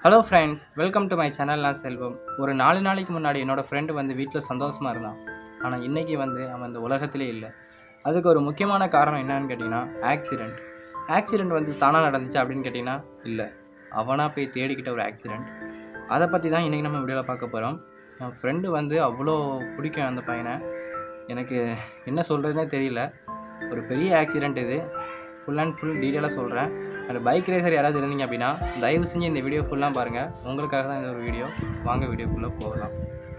hello friends welcome to my channel நான் செல்வம் ஒரு நாலு நாளைக்கு முன்னாடி என்னோட ஃப்ரெண்டு வந்து வீட்டில் சந்தோஷமாக இருந்தான் ஆனால் இன்றைக்கி வந்து அவன் இந்த உலகத்திலே இல்லை அதுக்கு ஒரு முக்கியமான காரணம் என்னன்னு கேட்டிங்கன்னா ஆக்சிடெண்ட் ஆக்சிடெண்ட் வந்து தானாக நடந்துச்சு அப்படின்னு கேட்டிங்கன்னா இல்லை அவனாக போய் தேடிக்கிட்ட ஒரு ஆக்சிடெண்ட் அதை பற்றி தான் இன்றைக்கி நம்ம வீடியோவில் பார்க்க போகிறோம் என் ஃப்ரெண்டு வந்து அவ்வளோ பிடிக்கும் அந்த பையனை எனக்கு என்ன சொல்கிறதுனே தெரியல ஒரு பெரிய ஆக்சிடெண்ட் இது ஃபுல் அண்ட் ஃபுல் டீட்டெயிலாக சொல்கிறேன் அந்த பைக் ரேசர் யாராவது இருந்தீங்க அப்படின்னா தயவு செஞ்சு இந்த வீடியோ ஃபுல்லாக பாருங்கள் உங்களுக்காக தான் இந்த ஒரு வீடியோ வாங்க வீடியோக்குள்ளே போகலாம்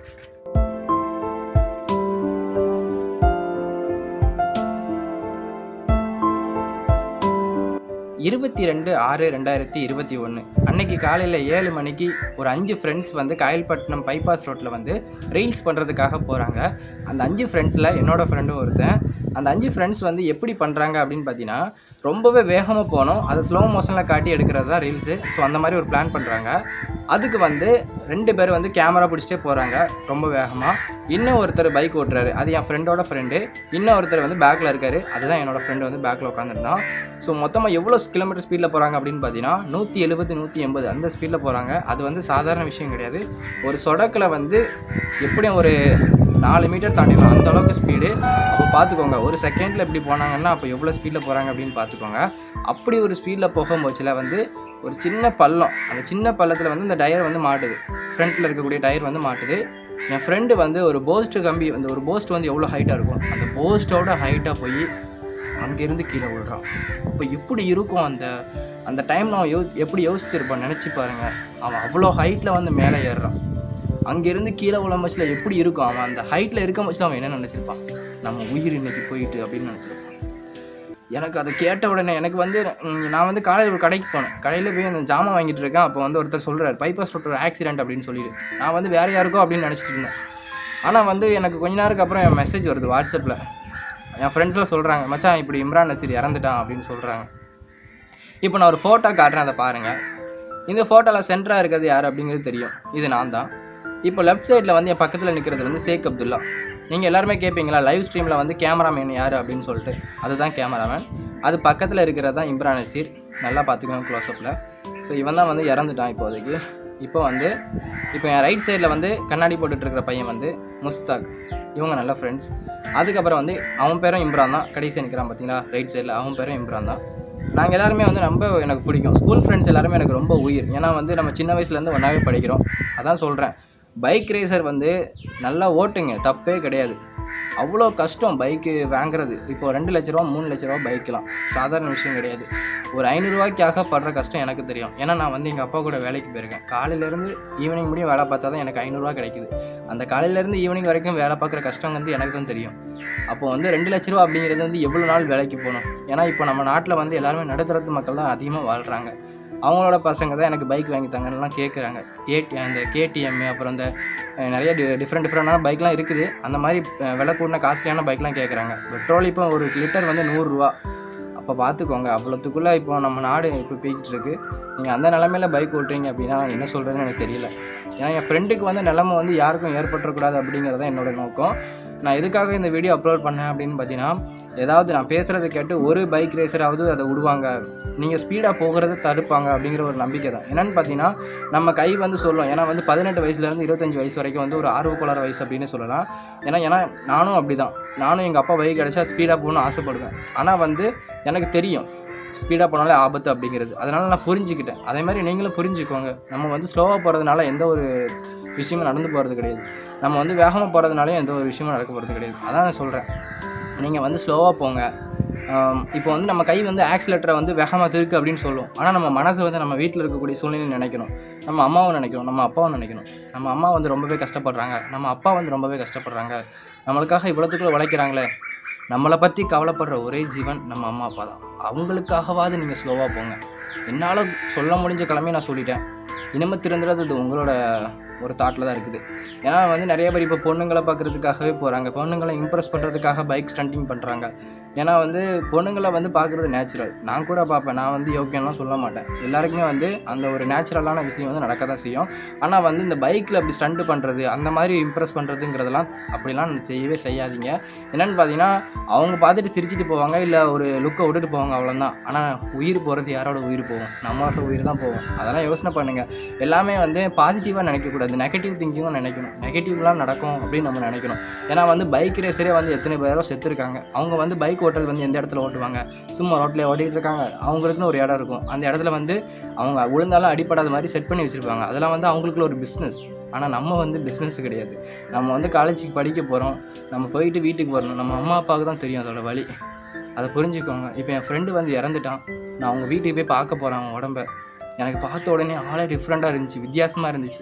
இருபத்தி ரெண்டு ஆறு ரெண்டாயிரத்தி இருபத்தி ஒன்று அன்னைக்கு காலையில் ஏழு மணிக்கு ஒரு அஞ்சு ஃப்ரெண்ட்ஸ் வந்து காயல்பட்டினம் பைபாஸ் ரோட்டில் வந்து ரீல்ஸ் பண்ணுறதுக்காக போகிறாங்க அந்த அஞ்சு ஃப்ரெண்ட்ஸில் என்னோட ஃப்ரெண்டும் ஒருத்தன் அந்த அஞ்சு ஃப்ரெண்ட்ஸ் வந்து எப்படி பண்ணுறாங்க அப்படின்னு பார்த்தீங்கன்னா ரொம்பவே வேகமாக போகணும் அதை ஸ்லோ மோஷனில் காட்டி எடுக்கிறது தான் ரீல்ஸு ஸோ அந்த மாதிரி ஒரு பிளான் பண்ணுறாங்க அதுக்கு வந்து ரெண்டு பேர் வந்து கேமரா பிடிச்சிட்டே போகிறாங்க ரொம்ப வேகமாக இன்னும் ஒருத்தர் பைக் ஓட்டுறாரு அது என் ஃப்ரெண்டோட ஃப்ரெண்டு இன்னும் ஒருத்தர் வந்து பேக்கில் இருக்காரு அதுதான் என்னோட ஃப்ரெண்டு வந்து பேக்கில் உட்காந்துருந்தான் ஸோ மொத்தமாக எவ்வளோ கிலோமீட்டர் ஸ்பீடில் போகிறாங்க அப்படின்னு பார்த்தீங்கன்னா நூற்றி எழுபது நூற்றி எண்பது அந்த ஸ்பீடில் போகிறாங்க அது வந்து சாதாரண விஷயம் கிடையாது ஒரு சொடக்கில் வந்து எப்படியும் ஒரு நாலு மீட்டர் தாண்டிடலாம் அந்த அளவுக்கு ஸ்பீடு அப்போ பார்த்துக்கோங்க ஒரு செகண்டில் இப்படி போனாங்கன்னா அப்போ எவ்வளோ ஸ்பீடில் போகிறாங்க அப்படின்னு பார்த்துக்கோங்க அப்படி ஒரு ஸ்பீடில் போகும்போச்சில் வந்து ஒரு சின்ன பள்ளம் அந்த சின்ன பள்ளத்தில் வந்து இந்த டயர் வந்து மாட்டுது ஃப்ரண்ட்டில் இருக்கக்கூடிய டயர் வந்து மாட்டுது என் ஃப்ரெண்டு வந்து ஒரு போஸ்ட் கம்பி அந்த ஒரு போஸ்ட் வந்து எவ்வளோ ஹைட்டாக இருக்கும் அந்த போஸ்ட்டோட ஹைட்டாக போய் அங்கேருந்து கீழே விழுறான் இப்போ எப்படி இருக்கும் அந்த அந்த டைம் நான் யோ எப்படி யோசிச்சிருப்பான் நினச்சி பாருங்க அவன் அவ்வளோ ஹைட்டில் வந்து மேலே ஏறுறான் அங்கேருந்து கீழே விழும்பச்சில் எப்படி இருக்கும் அவன் அந்த ஹைட்டில் இருக்க பட்சத்தில் அவன் என்ன நினச்சிருப்பான் நம்ம உயிர் இன்னைக்கு போயிட்டு அப்படின்னு நினச்சிருப்பான் எனக்கு அதை கேட்ட உடனே எனக்கு வந்து ம், நான் வந்து காலையில் ஒரு கடைக்கு போனேன் கடையில் போய் அந்த ஜாமான் வாங்கிட்டு இருக்கேன் அப்போ வந்து ஒருத்தர் சொல்கிறார் பைபாஸ் ரோட் ஒரு ஆக்சிடென்ட் அப்படின்னு சொல்லிட்டு நான் வந்து வேறு யாருக்கோ அப்படின்னு நினச்சிட்டு இருந்தேன் ஆனால் வந்து எனக்கு கொஞ்ச நேரத்துக்கு அப்புறம் என் மெசேஜ் வருது வாட்ஸ்அப்பில் என் ஃப்ரெண்ட்ஸ்லாம் சொல்கிறாங்க மச்சான் இப்படி இம்ரான் நசீர் இறந்துட்டான் அப்படின்னு சொல்கிறாங்க இப்போ நான் ஒரு ஃபோட்டோ காட்டுறேன் அதை பாருங்கள் இந்த ஃபோட்டோவில் சென்டராக இருக்கிறது யார் அப்படிங்கிறது தெரியும் இது நான் தான் இப்போ லெஃப்ட் சைடில் வந்து என் பக்கத்தில் நிற்கிறது வந்து ஷேக் அப்துல்லா நீங்கள் எல்லாருமே கேட்பீங்களா லைவ் ஸ்ட்ரீமில் வந்து கேமராமேன் யார் அப்படின்னு சொல்லிட்டு அதுதான் கேமராமேன் அது பக்கத்தில் இருக்கிறது தான் இம்ரான் நசீர் நல்லா பார்த்துக்கணும் க்ளோஸ்அப்பில் ஸோ இவன் தான் வந்து இறந்துட்டான் இப்போதைக்கு இப்போ வந்து இப்போ என் ரைட் சைடில் வந்து கண்ணாடி போட்டுட்டு இருக்கிற பையன் வந்து முஸ்தாக் இவங்க நல்ல ஃப்ரெண்ட்ஸ் அதுக்கப்புறம் வந்து அவன் பேரும் இம்ரான் தான் கடைசி நிற்கிறான் பார்த்தீங்களா ரைட் சைடில் அவன் பேரும் இம்ரான் தான் நாங்கள் எல்லாருமே வந்து ரொம்ப எனக்கு பிடிக்கும் ஸ்கூல் ஃப்ரெண்ட்ஸ் எல்லாருமே எனக்கு ரொம்ப உயிர் ஏன்னா வந்து நம்ம சின்ன வயசுலேருந்து ஒன்றாவே படிக்கிறோம் அதான் சொல்கிறேன் பைக் ரேசர் வந்து நல்லா ஓட்டுங்க தப்பே கிடையாது அவ்வளோ கஷ்டம் பைக்கு வாங்குறது இப்போ ரெண்டு லட்ச ரூபா மூணு லட்ச ரூபா பைக்கெலாம் சாதாரண விஷயம் கிடையாது ஒரு ஐநூறுரூவாய்க்காக படுற கஷ்டம் எனக்கு தெரியும் ஏன்னா நான் வந்து எங்கள் அப்பா கூட வேலைக்கு போயிருக்கேன் காலையிலேருந்து ஈவினிங் முடியும் வேலை பார்த்தா தான் எனக்கு ஐநூறுரூவா கிடைக்குது அந்த காலையிலேருந்து ஈவினிங் வரைக்கும் வேலை பார்க்குற கஷ்டம் வந்து எனக்கு தான் தெரியும் அப்போ வந்து ரெண்டு லட்ச ரூபா அப்படிங்கிறது வந்து எவ்வளோ நாள் வேலைக்கு போகணும் ஏன்னா இப்போ நம்ம நாட்டில் வந்து எல்லாருமே நடுத்தரத்து மக்கள் தான் அதிகமாக வாழ்கிறாங்க அவங்களோட பசங்க தான் எனக்கு பைக் வாங்கி தாங்கலாம் கேட்குறாங்க ஏடி அந்த கேடிஎம் அப்புறம் இந்த அஹ், நிறைய டி டிஃப்ரெண்ட் டிஃப்ரெண்டான பைக்லாம் இருக்குது அந்த மாதிரி அஹ், விலை கூடின காஸ்ட்லியான பைக்லாம் கேட்குறாங்க பெட்ரோல் இப்போ ஒரு லிட்டர் வந்து நூறுரூவா அப்போ பார்த்துக்கோங்க அவ்வளோத்துக்குள்ளே இப்போ நம்ம நாடு இப்போ போய்கிட்டு இருக்கு நீங்கள் அந்த நிலமையில பைக் ஓட்டுறீங்க அப்படின்னா என்ன சொல்கிறதுன்னு எனக்கு தெரியல ஏன்னா என் ஃப்ரெண்டுக்கு வந்து நிலமை வந்து யாருக்கும் ஏற்பட்டுறக்கூடாது அப்படிங்கிறது தான் என்னோட நோக்கம் நான் எதுக்காக இந்த வீடியோ அப்லோட் பண்ணேன் அப்படின்னு பார்த்தீங்கன்னா ஏதாவது நான் பேசுகிறத கேட்டு ஒரு பைக் ரேசராவது அதை விடுவாங்க நீங்கள் ஸ்பீடாக போகிறத தடுப்பாங்க அப்படிங்கிற ஒரு நம்பிக்கை தான் என்னென்னு பார்த்தீங்கன்னா நம்ம கை வந்து சொல்லும் ஏன்னா வந்து பதினெட்டு வயசுலேருந்து இருபத்தஞ்சி வயசு வரைக்கும் வந்து ஒரு ஆர்வக்கோளாறு வயசு அப்படின்னு சொல்லலாம் ஏன்னா ஏன்னா நானும் அப்படி தான் நானும் எங்கள் அப்பா பைக் கிடச்சா ஸ்பீடாக போகணும்னு ஆசைப்படுவேன் ஆனால் வந்து எனக்கு தெரியும் ஸ்பீடாக போனாலே ஆபத்து அப்படிங்கிறது அதனால் நான் புரிஞ்சுக்கிட்டேன் அதே மாதிரி நீங்களும் புரிஞ்சுக்கோங்க நம்ம வந்து ஸ்லோவாக போகிறதுனால எந்த ஒரு விஷயமும் நடந்து போகிறது கிடையாது நம்ம வந்து வேகமாக போகிறதுனாலையும் எந்த ஒரு விஷயமும் நடக்க போகிறது கிடையாது அதான் நான் சொல்கிறேன் நீங்கள் வந்து ஸ்லோவாக போங்க ஆம், இப்போ வந்து நம்ம கை வந்து ஆக்சிலேட்டரை வந்து வேகமாக திருக்கு அப்படின்னு சொல்லும் ஆனால் நம்ம மனசு வந்து நம்ம வீட்டில் இருக்கக்கூடிய சூழ்நிலை நினைக்கணும் நம்ம அம்மாவும் நினைக்கணும் நம்ம அப்பாவும் நினைக்கணும் நம்ம அம்மா வந்து ரொம்பவே கஷ்டப்படுறாங்க நம்ம அப்பா வந்து ரொம்பவே கஷ்டப்படுறாங்க நம்மளுக்காக இவ்வளோத்துக்குள்ள உழைக்கிறாங்களே நம்மளை பற்றி கவலைப்படுற ஒரே ஜீவன் நம்ம அம்மா அப்பா தான் அவங்களுக்காகவாது நீங்கள் ஸ்லோவாக போங்க என்னால் சொல்ல முடிஞ்ச கிழமையை நான் சொல்லிட்டேன் இனிமே திருந்துறது இது உங்களோட ஒரு தாட்டில் தான் இருக்குது ஏன்னா வந்து நிறைய பேர் இப்போ பொண்ணுங்களை பார்க்குறதுக்காகவே போகிறாங்க பொண்ணுங்களை இம்ப்ரெஸ் பண்ணுறதுக்காக பைக் ஸ்டண்டிங் பண்ணுறாங்க ஏன்னா வந்து பொண்ணுங்களை வந்து பார்க்குறது நேச்சுரல் நான் கூட பார்ப்பேன் நான் வந்து யோக்கியம்லாம் சொல்ல மாட்டேன் எல்லாருக்குமே வந்து அந்த ஒரு நேச்சுரலான விஷயம் வந்து நடக்க தான் செய்யும் ஆனால் வந்து இந்த பைக்கில் அப்படி ஸ்டண்ட் பண்ணுறது அந்த மாதிரி இம்ப்ரெஸ் பண்ணுறதுங்கிறதெல்லாம் அப்படிலாம் செய்யவே செய்யாதீங்க என்னென்னு பார்த்தீங்கன்னா அவங்க பார்த்துட்டு சிரிச்சிட்டு போவாங்க இல்லை ஒரு லுக்கை விட்டுட்டு போவாங்க அவ்வளோதான் ஆனால் உயிர் போகிறது யாரோட உயிர் போகும் நம்மளோட உயிர் தான் போகும் அதெல்லாம் யோசனை பண்ணுங்கள் எல்லாமே வந்து பாசிட்டிவாக நினைக்கக்கூடாது நெகட்டிவ் திங்கிங்கும் நினைக்கணும் நெகட்டிவ்லாம் நடக்கும் அப்படின்னு நம்ம நினைக்கணும் ஏன்னா வந்து பைக் ரேஸரே வந்து எத்தனை பேரோ செத்துருக்காங்க அவங்க வந்து பைக் ஓட்டுறது வந்து எந்த இடத்துல ஓட்டுவாங்க சும்மா ரோட்டில் ஓட்டிகிட்டு இருக்காங்க அவங்களுக்குன்னு ஒரு இடம் இருக்கும் அந்த இடத்துல வந்து அவங்க விழுந்தாலும் அடிப்படாத மாதிரி செட் பண்ணி வச்சுருப்பாங்க அதெல்லாம் வந்து அவங்களுக்குள்ள ஒரு பிஸ்னஸ் ஆனால் நம்ம வந்து பிஸ்னஸ் கிடையாது நம்ம வந்து காலேஜுக்கு படிக்க போகிறோம் நம்ம போயிட்டு வீட்டுக்கு வரணும் நம்ம அம்மா அப்பாவுக்கு தான் தெரியும் அதோட வழி அதை புரிஞ்சுக்கோங்க இப்போ என் ஃப்ரெண்டு வந்து இறந்துட்டான் நான் அவங்க வீட்டுக்கு போய் பார்க்க போகிறேன் அவன் உடம்ப எனக்கு பார்த்த உடனே ஆளே டிஃப்ரெண்ட்டாக இருந்துச்சு வித்தியாசமாக இருந்துச்சு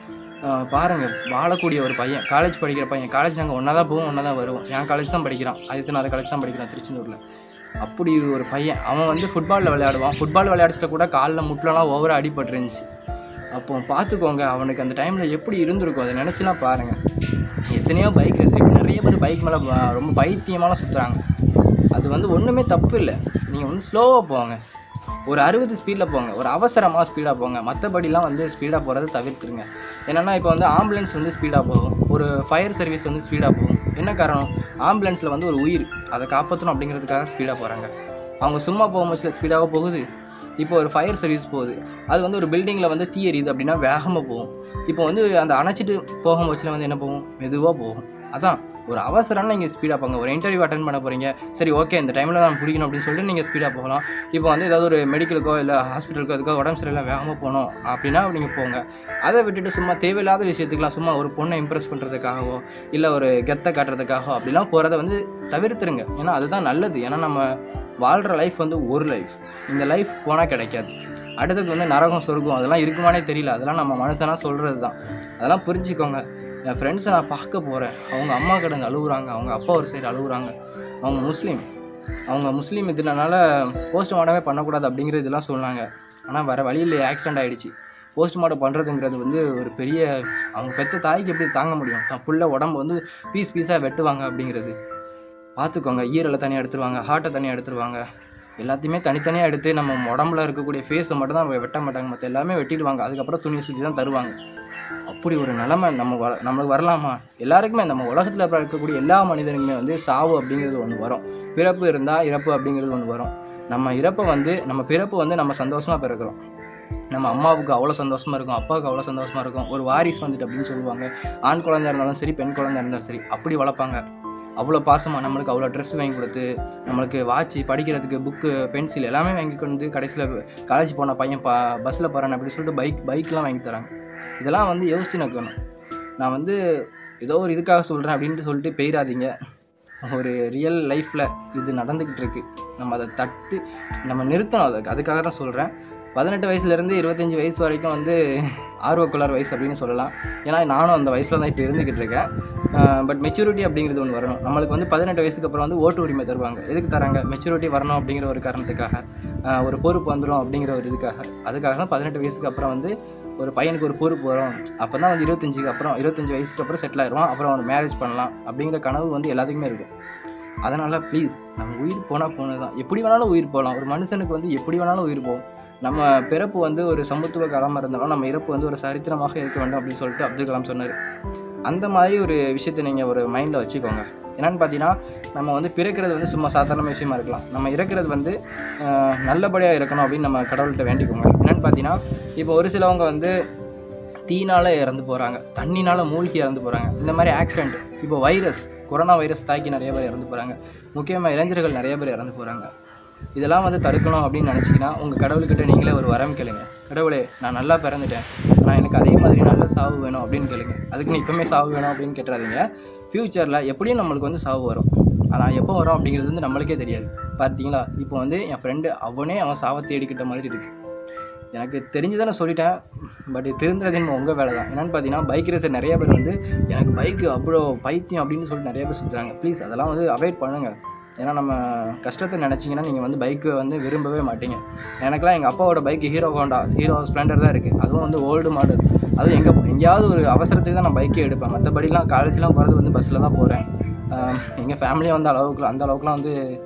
ஆஹ் பாருங்க வாழக்கூடிய ஒரு பையன் காலேஜ் படிக்கிற பையன் காலேஜ் நாங்கள் ஒன்றா தான் போவோம் ஒன்றா தான் வருவோம் என் காலேஜ் தான் படிக்கிறான் ஆதித்யநாத காலேஜ் தான் படிக்கிறான் திருச்செந்தூரில் அப்படி ஒரு பையன் அவன் வந்து ஃபுட்பாலில் விளையாடுவான் ஃபுட்பால் விளையாடுச்சிட்ட கூட காலில் முட்டிலலாம் ஓவராக அடிபட்டுருந்துச்சு அப்போ பார்த்துக்கோங்க அவனுக்கு அந்த டைமில் எப்படி இருந்திருக்கும் அதை நினச்சிலாம் பாருங்கள் எத்தனையோ பைக் ரேஸ் இப்போ நிறைய பேர் பைக் மேலே ரொம்ப பைத்தியமாலாம் சுற்றுறாங்க அது வந்து ஒன்றுமே தப்பு இல்லை நீங்கள் வந்து ஸ்லோவாக போங்க ஒரு அறுபது ஸ்பீடில் போங்க ஒரு அவசரமாக ஸ்பீடாக போங்க மற்றபடிலாம் வந்து ஸ்பீடாக போகிறத தவிர்த்துருங்க என்னென்னா இப்போ வந்து ஆம்புலன்ஸ் வந்து ஸ்பீடாக போகும் ஒரு ஃபயர் சர்வீஸ் வந்து ஸ்பீடாக போகும் என்ன காரணம் ஆம்புலன்ஸில் வந்து ஒரு உயிர் அதை காப்பாற்றணும் அப்படிங்கிறதுக்காக ஸ்பீடாக போகிறாங்க அவங்க சும்மா போகும்போது ஸ்பீடாக போகுது இப்போ ஒரு ஃபயர் சர்வீஸ் போகுது அது வந்து ஒரு பில்டிங்கில் வந்து தீ எரியுது அப்படின்னா வேகமாக போகும் இப்போ வந்து அந்த அணைச்சிட்டு போகும்போதுல வந்து என்ன போகும் மெதுவாக போகும் அதான் ஒரு அவசரம்னா நீங்கள் ஸ்பீடாக போங்க ஒரு இன்டர்வியூ அட்டன் பண்ண போகிறீங்க சரி ஓகே இந்த டைமில் நான் பிடிக்கணும் அப்படின்னு சொல்லிட்டு நீங்கள் ஸ்பீடாக போகலாம் இப்போ வந்து ஏதாவது ஒரு மெடிக்கலுக்கோ இல்லை ஹாஸ்பிட்டலுக்கோ அதுக்கோ உடம்பு சரியில்லை வேகமாக போகணும் அப்படின்னா நீங்கள் போங்க அதை விட்டுட்டு சும்மா தேவையில்லாத விஷயத்துக்குலாம் சும்மா ஒரு பொண்ணை இம்ப்ரெஸ் பண்ணுறதுக்காகவோ இல்லை ஒரு கெத்தை காட்டுறதுக்காகவோ அப்படிலாம் போகிறத வந்து தவிர்த்துருங்க ஏன்னா அதுதான் நல்லது ஏன்னா நம்ம வாழ்கிற லைஃப் வந்து ஒரு லைஃப் இந்த லைஃப் போனால் கிடைக்காது அடுத்தது வந்து நரகம் சொர்க்கம் அதெல்லாம் இருக்குமானே தெரியல அதெல்லாம் நம்ம மனுஷனாக சொல்கிறது தான் அதெல்லாம் புரிஞ்சுக்கோங்க என் ஃப்ரெண்ட்ஸை நான் பார்க்க போகிறேன் அவங்க அம்மா கிடந்து அழுகுறாங்க அவங்க அப்பா ஒரு சைடு அழுகுறாங்க அவங்க முஸ்லீம் அவங்க முஸ்லீம் இதுனால போஸ்ட்மார்ட்டமே பண்ணக்கூடாது அப்படிங்கிற இதெல்லாம் சொன்னாங்க ஆனால் வேறு வழியில் ஆக்சிடென்ட் ஆகிடுச்சு போஸ்ட்மார்ட்டம் பண்ணுறதுங்கிறது வந்து ஒரு பெரிய அவங்க பெற்ற தாய்க்கு எப்படி தாங்க முடியும் தான் புள்ள உடம்பு வந்து பீஸ் பீஸாக வெட்டுவாங்க அப்படிங்கிறது பார்த்துக்கோங்க ஈரலை தனியாக எடுத்துருவாங்க ஹார்ட்டை தனியாக எடுத்துருவாங்க எல்லாத்தையுமே தனித்தனியாக எடுத்து நம்ம உடம்புல இருக்கக்கூடிய ஃபேஸை மட்டும் தான் வெட்ட மாட்டாங்க மற்ற எல்லாமே வெட்டிடுவாங்க அதுக்கப்புறம் துணி சுற்றி தான் தருவாங்க அப்படி ஒரு நிலைமை நம்ம வர நம்மளுக்கு வரலாமா எல்லாருக்குமே நம்ம உலகத்தில் இருக்கக்கூடிய எல்லா மனிதனுக்குமே வந்து சாவு அப்படிங்கிறது ஒன்று வரும் பிறப்பு இருந்தால் இறப்பு அப்படிங்கிறது ஒன்று வரும் நம்ம இறப்பை வந்து நம்ம பிறப்பு வந்து நம்ம சந்தோஷமாக பிறக்கிறோம் நம்ம அம்மாவுக்கு அவ்வளோ சந்தோஷமாக இருக்கும் அப்பாவுக்கு அவ்வளோ சந்தோஷமாக இருக்கும் ஒரு வாரிசு வந்துட்டு அப்படின்னு சொல்லுவாங்க ஆண் குழந்தை இருந்தாலும் சரி பெண் குழந்தை இருந்தாலும் சரி அப்படி வளர்ப்பாங்க அவ்வளோ பாசமாக நம்மளுக்கு அவ்வளோ ட்ரெஸ் வாங்கி கொடுத்து நம்மளுக்கு வாட்ச் படிக்கிறதுக்கு புக்கு பென்சில் எல்லாமே வாங்கி கொண்டு கடைசியில் காலேஜ் போன பையன் பா பஸ்ஸில் போகிறான் அப்படின்னு சொல்லிட்டு பைக் பைக்லாம் வாங்கி தராங்க இதெல்லாம் வந்து யோசிச்சு நக்கணும் நான் வந்து ஏதோ ஒரு இதுக்காக சொல்கிறேன் அப்படின்ட்டு சொல்லிட்டு போயிடாதீங்க ஒரு ரியல் லைஃப்பில் இது நடந்துக்கிட்டு இருக்கு நம்ம அதை தட்டு நம்ம நிறுத்தணும் அதை அதுக்காக தான் சொல்கிறேன் பதினெட்டு வயசுலேருந்து இருபத்தஞ்சி வயசு வரைக்கும் வந்து ஆர்வக்குள்ளார் வயசு அப்படின்னு சொல்லலாம் ஏன்னா நானும் அந்த வயசில் தான் இப்போ இருந்துக்கிட்டு இருக்கேன் பட் மெச்சூரிட்டி அப்படிங்கிறது ஒன்று வரணும் நம்மளுக்கு வந்து பதினெட்டு வயசுக்கு அப்புறம் வந்து ஓட்டு உரிமை தருவாங்க எதுக்கு தராங்க மெச்சூரிட்டி வரணும் அப்படிங்கிற ஒரு காரணத்துக்காக ஆஹ் ஒரு பொறுப்பு வந்துடும் அப்படிங்கிற ஒரு இதுக்காக அதுக்காக தான் பதினெட்டு வயசுக்கு அப்புறம் வந்து ஒரு பையனுக்கு ஒரு பொறுப்பு வரும் அப்போ தான் வந்து இருபத்தஞ்சுக்கு அப்புறம் இருபத்தஞ்சி வயசுக்கு அப்புறம் செட்டில் ஆயிடுவான் அப்புறம் அவன் மேரேஜ் பண்ணலாம் அப்படிங்கிற கனவு வந்து எல்லாத்துக்குமே இருக்கும் அதனால் ப்ளீஸ் நம்ம உயிர் போனால் போனது தான் எப்படி வேணாலும் உயிர் போகலாம் ஒரு மனுஷனுக்கு வந்து எப்படி வேணாலும் உயிர் போகும் நம்ம பிறப்பு வந்து ஒரு சமத்துவ காலமாக இருந்தாலும் நம்ம இறப்பு வந்து ஒரு சரித்திரமாக இருக்க வேண்டும் அப்படின்னு சொல்லிட்டு அப்துல் கலாம் சொன்னார் அந்த மாதிரி ஒரு விஷயத்தை நீங்கள் ஒரு மைண்டில் வச்சுக்கோங்க என்னென்னு பார்த்தீங்கன்னா நம்ம வந்து பிறக்கிறது வந்து சும்மா சாதாரண விஷயமா இருக்கலாம் நம்ம இறக்கிறது வந்து ஆஹ், நல்லபடியாக இருக்கணும் அப்படின்னு நம்ம கடவுள்கிட்ட வேண்டிக்கோங்க என்னென்னு பார்த்தீங்கன்னா இப்போ ஒரு சிலவங்க வந்து தீனால இறந்து போகிறாங்க தண்ணினால மூழ்கி இறந்து போகிறாங்க இந்த மாதிரி ஆக்சிடென்ட் இப்போ வைரஸ் கொரோனா வைரஸ் தாக்கி நிறைய பேர் இறந்து போகிறாங்க முக்கியமாக இளைஞர்கள் நிறைய பேர் இறந்து போகிறாங்க இதெல்லாம் வந்து தடுக்கணும் அப்படின்னு நினச்சிங்கன்னா உங்கள் கடவுள்கிட்ட நீங்களே ஒரு வரம் கேளுங்க கடவுளே நான் நல்லா பிறந்துட்டேன் நான் எனக்கு அதே மாதிரி நல்ல சாவு வேணும் அப்படின்னு கேளுங்க அதுக்கு நீ இப்போமே சாவு வேணும் அப்படின்னு கேட்டுறாதீங்க ஃப்யூச்சரில் எப்படியும் நம்மளுக்கு வந்து சாவு வரும் ஆனால் எப்போ வரும் அப்படிங்கிறது வந்து நம்மளுக்கே தெரியாது பார்த்தீங்களா இப்போ வந்து என் ஃப்ரெண்டு அவனே அவன் சாவை தேடிக்கிட்ட மாதிரி இருக்குது எனக்கு தெரிஞ்சதை நான் சொல்லிட்டேன் பட் திருந்துறது இன்னும் உங்கள் வேலை தான் என்னென்னு பார்த்தீங்கன்னா பைக் ரேசர் நிறைய பேர் வந்து எனக்கு பைக்கு அவ்வளோ பைத்தியம் அப்படின்னு சொல்லிட்டு நிறைய பேர் சுற்றுறாங்க ப்ளீஸ் அதெல்லாம் வந்து அவாய்ட் பண்ணுங்கள் ஏன்னா நம்ம கஷ்டத்தை நினச்சிங்கன்னா நீங்கள் வந்து பைக்கு வந்து விரும்பவே மாட்டீங்க எனக்கெல்லாம் எங்கள் அப்பாவோட bike Hero Honda Hero Splendor தான் இருக்குது அதுவும் வந்து ஓல்டு மாடல் அதுவும் எங்கே எங்கேயாவது ஒரு அவசரத்துக்கு தான் நான் பைக்கே எடுப்பேன் மற்றபடிலாம் காலேஜ்லாம் போகிறது வந்து பஸ்ஸில் தான் போகிறேன் எங்கள் ஃபேமிலியும் வந்து அளவுக்கு அந்த அளவுக்குலாம் வந்து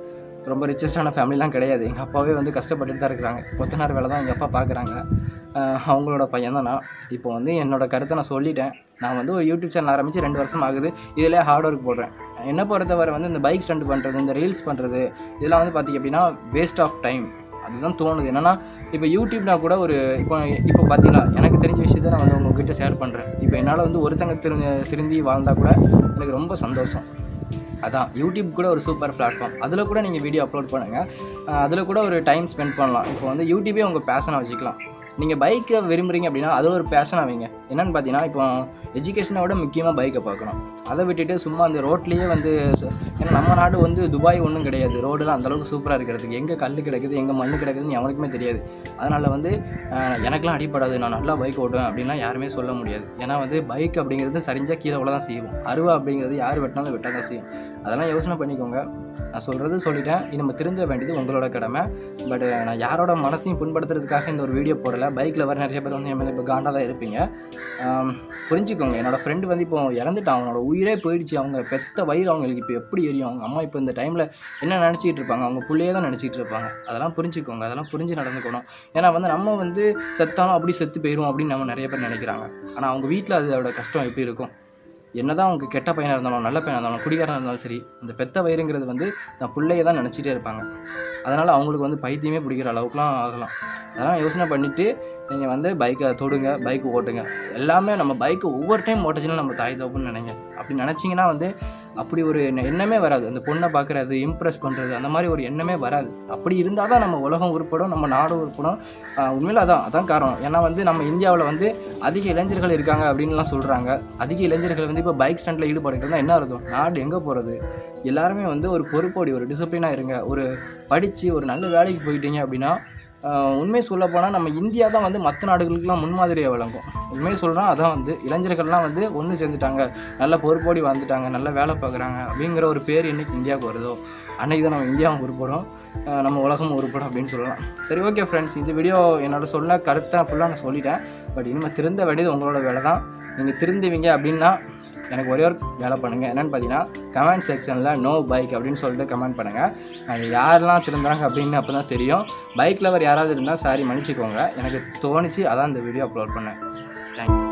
ரொம்ப ரிச்சஸ்டான ஃபேமிலிலாம் கிடையாது எங்கள் அப்பாவே வந்து கஷ்டப்பட்டுட்டு தான் இருக்கிறாங்க கொத்தனார் வேலை தான் எங்கள் அப்பா பார்க்குறாங்க அவங்களோட பையன் தான் நான் இப்போ வந்து என்னோட கருத்தை நான் சொல்லிட்டேன் நான் வந்து ஒரு யூடியூப் சேனல் ஆரம்பித்து ரெண்டு வருஷம் ஆகுது இதில் ஹார்ட் ஒர்க் போடுறேன் என்ன பொறுத்தவரை வந்து இந்த பைக் ஸ்டண்ட் பண்ணுறது இந்த ரீல்ஸ் பண்ணுறது இதெல்லாம் வந்து பார்த்திங்க அப்படின்னா வேஸ்ட் ஆஃப் டைம் அதுதான் தோணுது என்னன்னா இப்போ யூடியூப்னா கூட ஒரு இப்போ இப்போ பார்த்தீங்களா எனக்கு தெரிஞ்ச விஷயத்த நான் வந்து உங்ககிட்ட ஷேர் பண்ணுறேன் இப்போ என்னால் வந்து ஒருத்தங்க திரு திருந்தி வாழ்ந்தா கூட எனக்கு ரொம்ப சந்தோஷம் அதான் யூடியூப் கூட ஒரு சூப்பர் பிளாட்ஃபார்ம் அதில் கூட நீங்கள் வீடியோ அப்லோட் பண்ணுங்கள் அதில் கூட ஒரு டைம் ஸ்பெண்ட் பண்ணலாம் இப்போ வந்து யூடியூபே உங்கள் பேஷனாக வச்சுக்கலாம் நீங்கள் பைக்கை விரும்புகிறீங்க அப்படின்னா அது ஒரு பேஷனாக வைங்க என்னென்னு பார்த்தீங்கன்னா இப்போ எஜுகேஷனை விட முக்கியமாக பைக்கை பார்க்கணும் அதை விட்டுட்டு சும்மா அந்த ரோட்லேயே வந்து ச- ஏன்னா நம்ம நாடு வந்து துபாய் ஒன்றும் கிடையாது ரோடெலாம் அந்தளவுக்கு சூப்பராக இருக்கிறதுக்கு எங்கே கல் கிடக்குது எங்கே மண் கிடக்குதுன்னு எவனுக்குமே தெரியாது அதனால் வந்து அஹ், எனக்கெலாம் அடிப்படாது நான் நல்லா பைக் ஓட்டுவேன் அப்படின்லாம் யாருமே சொல்ல முடியாது ஏன்னா வந்து பைக் அப்படிங்கிறது சரிஞ்சால் கீழே உள்ள தான் செய்வோம் அருவா அப்படிங்கிறது யார் வெட்டினாலும் வெட்ட தான் செய்யும் அதெல்லாம் யோசனை பண்ணிக்கோங்க நான் சொல்கிறது சொல்லிட்டேன் இது நம்ம திருந்த வேண்டியது உங்களோட கடமை பட் நான் யாரோட மனசையும் புண்படுத்துறதுக்காக இந்த ஒரு வீடியோ போடல பைக்கில் வர நிறைய பேர் வந்து என் மேலே இப்போ காண்டாக தான் இருப்பீங்க ஆம், புரிஞ்சுக்கோங்க என்னோட ஃப்ரெண்டு வந்து இப்போ இறந்துட்டான் அவனோட உயிரே போயிடுச்சு அவங்க பெத்த வயிறு அவங்களுக்கு இப்போ எப்படி எரியும் அவங்க அம்மா இப்போ இந்த டைமில் என்ன நினச்சிக்கிட்டு இருப்பாங்க அவங்க பிள்ளையே தான் நினச்சிக்கிட்டு இருப்பாங்க அதெல்லாம் புரிஞ்சுக்கோங்க அதெல்லாம் புரிஞ்சு நடந்துக்கணும் ஏன்னா வந்து நம்ம வந்து செத்தாலும் அப்படி செத்து போயிடும் அப்படின்னு நம்ம நிறைய பேர் நினைக்கிறாங்க ஆனால் அவங்க வீட்டில் அதோட கஷ்டம் எப்படி இருக்கும் என்னதான் அவங்க கெட்ட பையனாக இருந்தாலும் நல்ல பையனாக இருந்தாலும் குடிகாரனாக இருந்தாலும் சரி இந்த பெத்த வயிறுங்கிறது வந்து தன் பிள்ளைய தான் நினச்சிட்டே இருப்பாங்க அதனால் அவங்களுக்கு வந்து பைத்தியமே பிடிக்கிற அளவுக்குலாம் ஆகலாம் அதெல்லாம் யோசனை பண்ணிவிட்டு நீங்கள் வந்து பைக்கை தொடுங்க பைக் ஓட்டுங்க எல்லாமே நம்ம பைக்கு ஒவ்வொரு டைம் ஓட்டச்சுன்னா நம்ம தாய் தோப்புன்னு நினைங்க அப்படி நினச்சிங்கன்னா வந்து அப்படி ஒரு எண்ண- எண்ணமே வராது அந்த பொண்ணை பார்க்குறது இம்ப்ரெஸ் பண்ணுறது அந்த மாதிரி ஒரு எண்ணமே வராது அப்படி இருந்தால் தான் நம்ம உலகம் உருப்படும் நம்ம நாடு உருப்படும் ஆஹ் உண்மையில அதான் அதான் காரணம் ஏன்னா வந்து நம்ம இந்தியாவில் வந்து அதிக இளைஞர்கள் இருக்காங்க அப்படின்லாம் சொல்கிறாங்க அதிக இளைஞர்கள் வந்து இப்போ பைக் ஸ்டண்டில் ஈடுபடுறதுனா என்ன அர்த்தம் நாடு எங்கே போகிறது எல்லாருமே வந்து ஒரு பொறுப்போடி ஒரு டிசிப்ளினாக இருங்க ஒரு படித்து ஒரு நல்ல வேலைக்கு போயிட்டீங்க அப்படின்னா ஆஹ் உண்மை சொல்லப் போனால் நம்ம இந்தியா தான் வந்து மற்ற நாடுகளுக்கெல்லாம் முன்மாதிரியாக விளங்கும் உண்மையை சொல்கிறோம் அதான் வந்து இளைஞர்கள்லாம் வந்து ஒன்று சேர்ந்துட்டாங்க நல்ல பொறுப்போடி வந்துட்டாங்க நல்ல வேலை பார்க்குறாங்க அப்படிங்கிற ஒரு பேர் என்னைக்கு இந்தியாவுக்கு வருதோ அன்னைக்கு தான் நம்ம இந்தியாவும் உருப்படும் ஆஹ் நம்ம உலகம் உருப்படும் அப்படின்னு சொல்லலாம் சரி ஓகே ஃப்ரெண்ட்ஸ் இந்த வீடியோ என்னோட சொன்ன கருத்தை ஃபுல்லாக நான் சொல்லிட்டேன் பட் இனிமேல் திருந்த வேண்டியது உங்களோட வேலை தான் நீங்கள் திருந்துவீங்க அப்படின்னா எனக்கு ஒரே ஒரு வேலை பண்ணுங்கள் என்னென்னு பார்த்தீங்கன்னா கமெண்ட் செக்ஷனில் நோ பைக் அப்படின்னு சொல்லிட்டு கமெண்ட் பண்ணுங்கள் அது யாரெல்லாம் திரும்புகிறாங்க அப்படின்னு அப்போ தான் தெரியும் பைக் லவர் யாராவது இருந்தால் சாரி மன்னிச்சிக்கோங்க எனக்கு தோணுச்சு அதான் இந்த வீடியோ அப்லோட் பண்ணேன் தேங்க்யூ